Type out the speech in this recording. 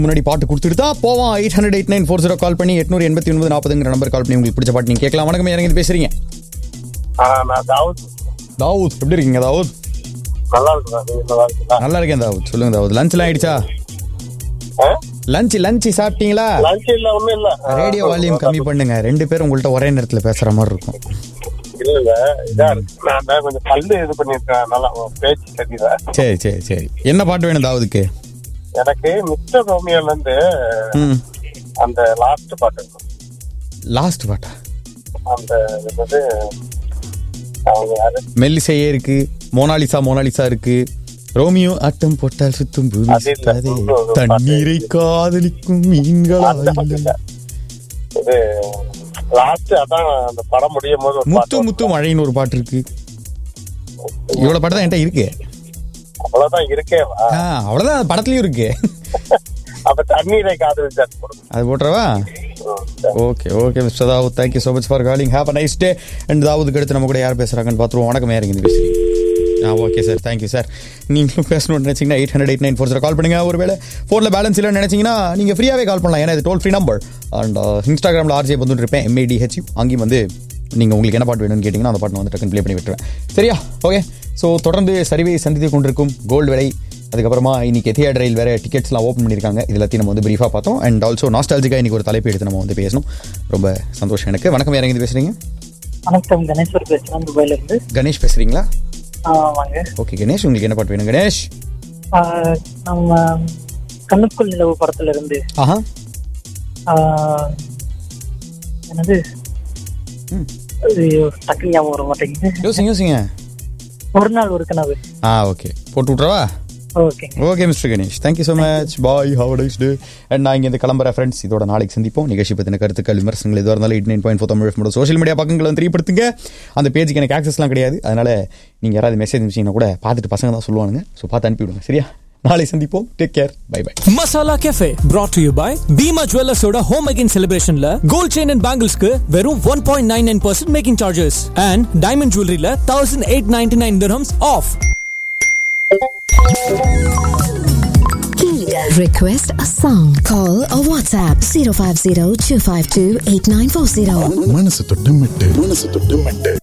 முன்னாடி பாட்டு கொடுத்துட்டு தான் போவோம் eight hundred eight nine four zero call பண்ணி எட்நூறு எண்பத்தி ஒன்பது நாற்பதுங்கிற நம்பர் கால் பண்ணி உங்களுக்கு பிடிச்ச பாட்டு நீங்க கேட்கலாம் வணக்கம் இறங்கி பேசுறீங்க ஆ, நான் தாவூத் தாவூத் எப்படி இருக்கீங்க தாவூத் நல்லா இருக்குதா நீங்க நல்லா இருக்குதா நல்லா இருக்கேன் தாவூத் சொல்லுங்க தாவூத் லஞ்ச்லாம் ஆயிடுச்சா லஞ்ச் லஞ்ச் சாப்பிட்டீங்களா லஞ்ச் இல்ல ஒண்ணும் இல்ல ரேடியோ வால்யூம் கம்மி பண்ணுங்க ரெண்டு பேரும் உங்கள்ட்ட ஒரே நேரத்தில் பேசுற மாதிரி இருக்கும் இல்ல இதா இருக்கு நான் தான் கொஞ்சம் பல்லு இது பண்ணிருக்கேன் நல்லா பேச்சு தெரியல சரி சரி சரி என்ன பாட்டு வேணும் தாவூதுக்கு எனக்கு மிஸ்டர் ரோமியோல இருந்து ம் அந்த லாஸ்ட் பாட்டு இருக்கும். லாஸ்ட் பாட்டா அந்த என்னது அவங்க யாரு மெல்லிசையே இருக்கு மோனாலிசா மோனாலிசா இருக்கு ரோமியோ ஆட்டம் போட்டால் சுத்தும் பூமி அது இல்ல. சுத்தாதே. இன்னொரு பாட்டு. தண்ணீரை காதலிக்கும் மீன்களா அந்த பாட்டு இல்லை. இல்ல. இது லாஸ்ட் அதான் அந்த படம் முடியும் போது ஒரு முத்து பாட்டு முத்து மழைன்னு ஒரு பாட்டு இருக்கு இவ்வளவு பாட்டு தான் என்கிட்ட இருக்கு அவ்வளவுதான் இருக்கேவா ஆ, அவ்வளவுதான் அது படத்துலயும் இருக்கு அப்ப தண்ணீரை காதலிச்சாட்டு போடுங்க அது போட்டுறவா ம், சரி. Okay okay mister Dawood thank you so much for calling have a nice day and தாவூதுக்கு அடுத்து நம்ம கூட யார் பேசுறாங்கன்னு பார்த்துருவோம் வணக்கம் யாருங்க இந்த பேசுறீங்க ஆ ஓகே சார் தேங்க்யூ சார் நீங்களும் பேசணும்னு நினைச்சீங்கன்னா eight hundred eight nine four call பண்ணுங்க ஒருவேளை ஃபோனில் பேலன்ஸ் இல்லைன்னு நினைச்சீங்கன்னா நீங்கள் ஃப்ரீயாகவே கால் பண்ணலாம் ஏன்னா இது டோல் ஃப்ரீ நம்பர் அண்ட் இன்ஸ்டாகிராமில் ஆர்ஜே வந்துட்டு இருப்பேன் எம்ஏடிஹெச்யூ அங்கேயும் வந்து நீங்கள் உங்களுக்கு என்ன பாட்டு வேணும்னு கேட்டிங்கன்னா அந்த பாட்டு நான் வந்து டக்குன்னு ப்ளே பண்ணி விட்டுருவேன் சரியா ஓகே ஸோ தொடர்ந்து சரிவை சந்தித்து கொண்டிருக்கும் கோல்டு விலை அதுக்கப்புறமா இன்னைக்கு எத்தியாட் ரயில் வேற டிக்கெட்ஸ்லாம் ஓப்பன் பண்ணியிருக்காங்க இது எல்லாத்தையும் நம்ம வந்து பிரீஃபாக பார்த்தோம் அண்ட் ஆல்சோ நாஸ்டாலஜிக்காக இன்னைக்கு ஒரு தலைப்பு எடுத்து நம்ம வந்து பேசணும் ரொம்ப சந்தோஷம் எனக்கு வணக்கம் யார் எங்கே பேசுறீங்க வணக்கம் கணேஸ்வர் பேசுறேன் துபாயில இருந்து கணேஷ் பேசுறீங்களா ஆ, வாங்க ஓகே கணேஷ் உங்களுக்கு என்ன பாட்டு வேணும் கணேஷ் ஆ, நம்ம கண்ணுக்குள் நிலவு படத்துல இருந்து ஆஹா ஆ, என்னது ம். ஐயோ, டக்குனு ஞாபகம் வர மாட்டேங்குது யோசிங்க யோசிங்க ஒரு நாள் ஒரு கனவு ஆ ஓகே போட்டு விட்றவா ஓகேங்க okay mister Ganesh thank you so much bye have nice day and நான் இங்கே கிளம்புற ஃப்ரெண்ட்ஸ் இதோட நாளைக்கு சந்திப்போம் நிகழ்ச்சி பற்றின கருத்துக்கள் விமர்சனங்கள் எதுவாக இருந்தாலும் eight nine point four Tamil social media பக்கங்களை வந்து தெரியப்படுத்துங்க அந்த பேஜுக்கு எனக்கு ஆக்சஸ்லாம் கிடையாது அதனால நீங்கள் யாராவது மெசேஜ் அனுப்பிச்சிங்கன்னா கூட பார்த்துட்டு பசங்க தான் சொல்லுவானுங்க ஸோ பார்த்து அனுப்பிவிடுங்க சரியா நாளை சந்திப்போம் take care bye bye masala cafe brought to you by Bhima ஜுவல்லர்ஸோட ஹோம் அகைன் செலிப்ரேஷன்ல கோல்ட் செயின் அண்ட் பேங்கிள்ஸ்க்கு வெறும் one point nine nine percent making charges and diamond ஜுவல்லரியில thousand eight ninety nine dirhams off Request a song. Call or WhatsApp 050 252 8940. மனசு தொட்டு மெட்டு மனசு தொட்டு மெட்டு